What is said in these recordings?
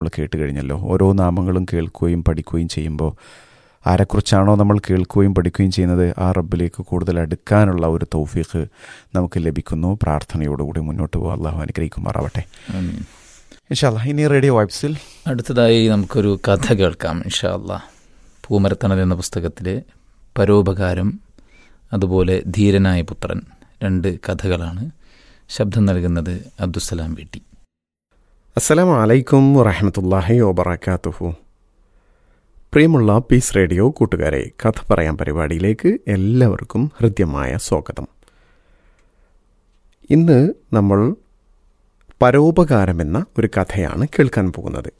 നമ്മൾ കേട്ട് കഴിഞ്ഞല്ലോ ഓരോ നാമങ്ങളും കേൾക്കുകയും പഠിക്കുകയും ചെയ്യുമ്പോൾ ആരെക്കുറിച്ചാണോ നമ്മൾ കേൾക്കുകയും പഠിക്കുകയും ചെയ്യുന്നത് ആ റബ്ബിലേക്ക് കൂടുതൽ അടുക്കാനുള്ള ഒരു തൗഫീഖ് നമുക്ക് ലഭിക്കുന്നു പ്രാർത്ഥനയോടുകൂടി മുന്നോട്ട് പോകാൻ അള്ളാഹു അനുഗ്രഹിക്കുമാറാവട്ടെ ആമീൻ. ഇൻഷാല്ല ഇനി റേഡിയോ വൈബ്സിൽ അടുത്തതായി നമുക്കൊരു കഥ കേൾക്കാം ഇൻഷാ അല്ലാ പൂമരത്തണൽ എന്ന പുസ്തകത്തിലെ പരോപകാരം അതുപോലെ ധീരനായ പുത്രൻ രണ്ട് കഥകളാണ് ശബ്ദം നൽകുന്നത് അബ്ദുസലാം വീട്ടി അസ്സലാമു അലൈക്കും വറഹമത്തല്ലാഹി വബറകാതുഹു പ്രിയമുള്ള പീസ് റേഡിയോ കൂട്ടുകാരെ കഥ പറയാൻ പരിപാടിയിലേക്ക് എല്ലാവർക്കും ഹൃദ്യമായ സ്വാഗതം ഇന്ന് നമ്മൾ പരോപകാരം എന്ന ഒരു കഥയാണ് കേൾക്കാൻ പോകുന്നത്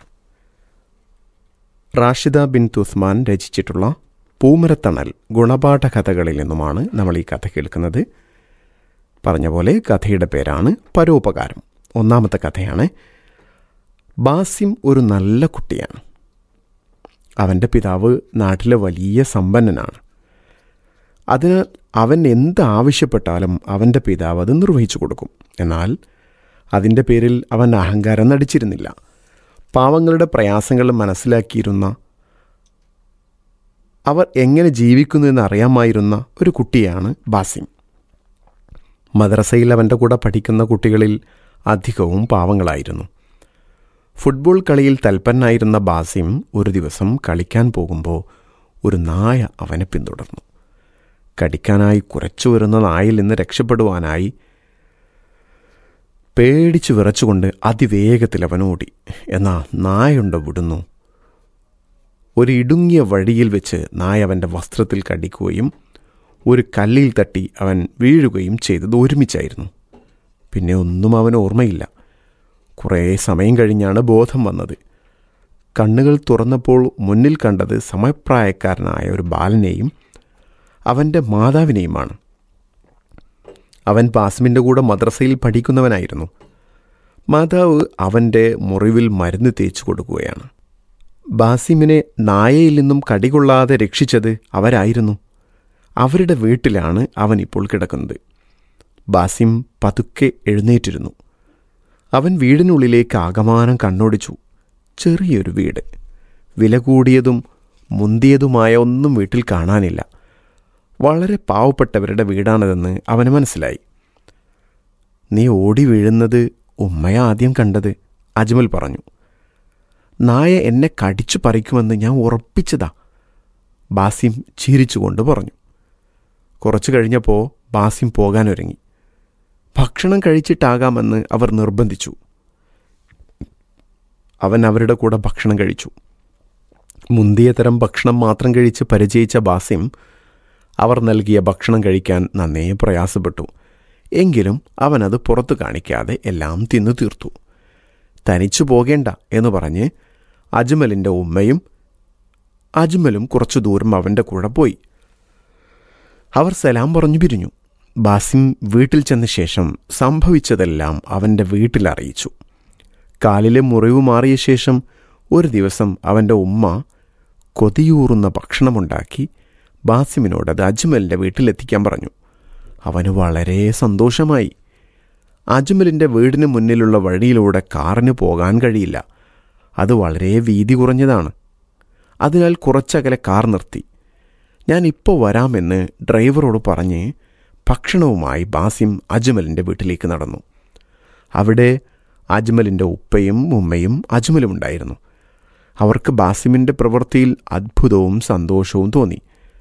റാഷിദ ബിൻ തുസ്മാൻ രചിച്ചിട്ടുള്ള പൂമരത്തണൽ ഗുണപാഠ കഥകളിൽ നിന്നുമാണ് നമ്മൾ ഈ കഥ കേൾക്കുന്നത് പറഞ്ഞ പോലെ കഥയുടെ പേരാണ് പരോപകാരം ഒന്നാമത്തെ കഥയാണ് ബാസിം ഒരു നല്ല കുട്ടിയാണ് അവൻ്റെ പിതാവ് നാട്ടിലെ വലിയ സമ്പന്നനാണ് അതിനാൽ അവൻ എന്ത് ആവശ്യപ്പെട്ടാലും അവൻ്റെ പിതാവ് അത് നിർവഹിച്ചു കൊടുക്കും എന്നാൽ അതിൻ്റെ പേരിൽ അവൻ അഹങ്കാരം നടിച്ചിരുന്നില്ല പാവങ്ങളുടെ പ്രയാസങ്ങൾ മനസ്സിലാക്കിയിരുന്ന അവർ എങ്ങനെ ജീവിക്കുന്നു എന്ന് അറിയാമായിരുന്ന ഒരു കുട്ടിയാണ് ബാസിം മദ്രസയിൽ അവൻ്റെ കൂടെ പഠിക്കുന്ന കുട്ടികളിൽ അധികവും പാവങ്ങളായിരുന്നു ഫുട്ബോൾ കളിയിൽ തൽപ്പന്നായിരുന്ന ബാസിം ഒരു ദിവസം കളിക്കാൻ പോകുമ്പോൾ ഒരു നായ അവനെ പിന്തുടർന്നു കടിക്കാനായി കുരച്ചു വരുന്ന നായിൽ നിന്ന് രക്ഷപ്പെടുവാനായി പേടിച്ചു വിറച്ചുകൊണ്ട് അതിവേഗത്തിൽ അവൻ ഓടി എന്നാ നായുണ്ട വിടുന്നു ഒരു ഇടുങ്ങിയ വഴിയിൽ വെച്ച് നായ അവൻ്റെ വസ്ത്രത്തിൽ കടിക്കുകയും ഒരു കല്ലിൽ തട്ടി അവൻ വീഴുകയും ചെയ്തത് ഒരുമിച്ചായിരുന്നു പിന്നെ ഒന്നും അവന് ഓർമ്മയില്ല കുറേ സമയം കഴിഞ്ഞാണ് ബോധം വന്നത് കണ്ണുകൾ തുറന്നപ്പോൾ മുന്നിൽ കണ്ടത് സമപ്രായക്കാരനായ ഒരു ബാലനെയും അവൻ്റെ മാതാവിനെയുമാണ് അവൻ ബാസ്മിൻ്റെ കൂടെ മദ്രസയിൽ പഠിക്കുന്നവനായിരുന്നു മാതാവ് അവൻ്റെ മുറിവിൽ മരുന്ന് തേച്ചു കൊടുക്കുകയാണ് ബാസിമിനെ നായയിൽ നിന്നും കടികൊള്ളാതെ രക്ഷിച്ചത് അവരായിരുന്നു അവരുടെ വീട്ടിലാണ് അവൻ ഇപ്പോൾ കിടക്കുന്നത് ബാസിം പതുക്കെ എഴുന്നേറ്റിരുന്നു അവൻ വീടിനുള്ളിലേക്ക് ആകമാനം കണ്ണോടിച്ചു ചെറിയൊരു വീട് വില കൂടിയതും മുന്തിയതുമായ ഒന്നും വീട്ടിൽ കാണാനില്ല വളരെ പാവപ്പെട്ടവരുടെ വീടാണതെന്ന് അവന് മനസ്സിലായി നീ ഓടി വീഴുന്നത് ഉമ്മയ ആദ്യം കണ്ടത് അജ്മൽ പറഞ്ഞു നായ എന്നെ കടിച്ചു പറിക്കുമെന്ന് ഞാൻ ഉറപ്പിച്ചതാ ബാസിം ചിരിച്ചുകൊണ്ട് പറഞ്ഞു കുറച്ചു കഴിഞ്ഞപ്പോൾ ബാസിം പോകാനൊരുങ്ങി ഭക്ഷണം കഴിച്ചിട്ടാകാമെന്ന് അവർ നിർബന്ധിച്ചു അവൻ അവരുടെ കൂടെ ഭക്ഷണം കഴിച്ചു മുന്തിയ തരം ഭക്ഷണം മാത്രം കഴിച്ച് പരിചയിച്ച ബാസിം അവർ നൽകിയ ഭക്ഷണം കഴിക്കാൻ നന്നേ പ്രയാസപ്പെട്ടു എങ്കിലും അവനത് പുറത്തു കാണിക്കാതെ എല്ലാം തിന്നു തീർത്തു തനിച്ചു പോകേണ്ട എന്ന് പറഞ്ഞ് അജ്മലിൻ്റെ ഉമ്മയും അജ്മലും കുറച്ചു ദൂരം അവൻ്റെ കൂടെ പോയി അവർ സലാം പറഞ്ഞു പിരിഞ്ഞു ബാസിം വീട്ടിൽ ചെന്ന ശേഷം സംഭവിച്ചതെല്ലാം അവൻ്റെ വീട്ടിൽ അറിയിച്ചു കാലിലെ മുറിവ് മാറിയ ശേഷം ഒരു ദിവസം അവൻ്റെ ഉമ്മ കൊതിയൂറുന്ന ഭക്ഷണമുണ്ടാക്കി ബാസിമിനോട് അത് അജ്മലിൻ്റെ വീട്ടിലെത്തിക്കാൻ പറഞ്ഞു അവന് വളരെ സന്തോഷമായി അജ്മലിൻ്റെ വീടിന് മുന്നിലുള്ള വഴിയിലൂടെ കാറിന് പോകാൻ കഴിയില്ല അത് വളരെ വീതി കുറഞ്ഞതാണ് അതിനാൽ കുറച്ചകലെ കാർ നിർത്തി ഞാൻ ഇപ്പോൾ വരാമെന്ന് ഡ്രൈവറോട് പറഞ്ഞ് ഭക്ഷണവുമായി ബാസിം അജ്മലിൻ്റെ വീട്ടിലേക്ക് നടന്നു അവിടെ അജ്മലിൻ്റെ ഉപ്പയും ഉമ്മയും അജ്മലും ഉണ്ടായിരുന്നു അവർക്ക് ബാസിമിൻ്റെ പ്രവൃത്തിയിൽ അത്ഭുതവും സന്തോഷവും തോന്നി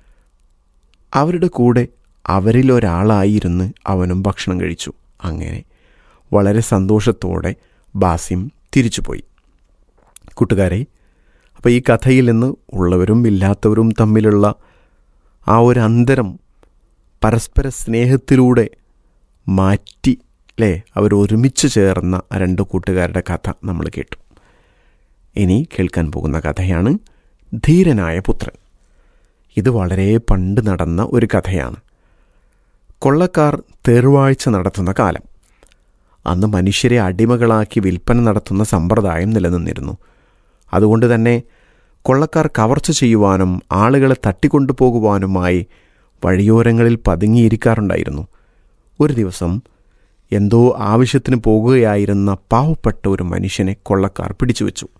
അവരുടെ കൂടെ അവരിൽ ഒരാളായിരുന്ന് അവനും ഭക്ഷണം കഴിച്ചു അങ്ങനെ വളരെ സന്തോഷത്തോടെ ബാസിം തിരിച്ചുപോയി കൂട്ടുകാരെ അപ്പോൾ ഈ കഥയിൽ നിന്ന് ഉള്ളവരും ഇല്ലാത്തവരും തമ്മിലുള്ള ആ ഒരു അന്തരം പരസ്പര സ്നേഹത്തിലൂടെ മാറ്റി അല്ലേ അവർ ഒരുമിച്ച് ചേർന്ന രണ്ട് കൂട്ടുകാരുടെ കഥ നമ്മൾ കേട്ടു ഇനി കേൾക്കാൻ പോകുന്ന കഥയാണ് ധീരനായ പുത്രൻ ഇത് വളരെ പണ്ട് നടന്ന ഒരു കഥയാണ് കൊള്ളക്കാർ തേർവാഴ്ച നടത്തുന്ന കാലം അന്ന് മനുഷ്യരെ അടിമകളാക്കി വിൽപ്പന നടത്തുന്ന സമ്പ്രദായം നിലനിന്നിരുന്നു അതുകൊണ്ട് തന്നെ കൊള്ളക്കാർ കവർച്ച ചെയ്യുവാനും ആളുകളെ തട്ടിക്കൊണ്ടുപോകുവാനുമായി വഴിയോരങ്ങളിൽ പതുങ്ങിയിരിക്കാറുണ്ടായിരുന്നു ഒരു ദിവസം എന്തോ ആവശ്യത്തിന് പോകുകയായിരുന്ന പാവപ്പെട്ട ഒരു മനുഷ്യനെ കൊള്ളക്കാർ പിടിച്ചുവെച്ചു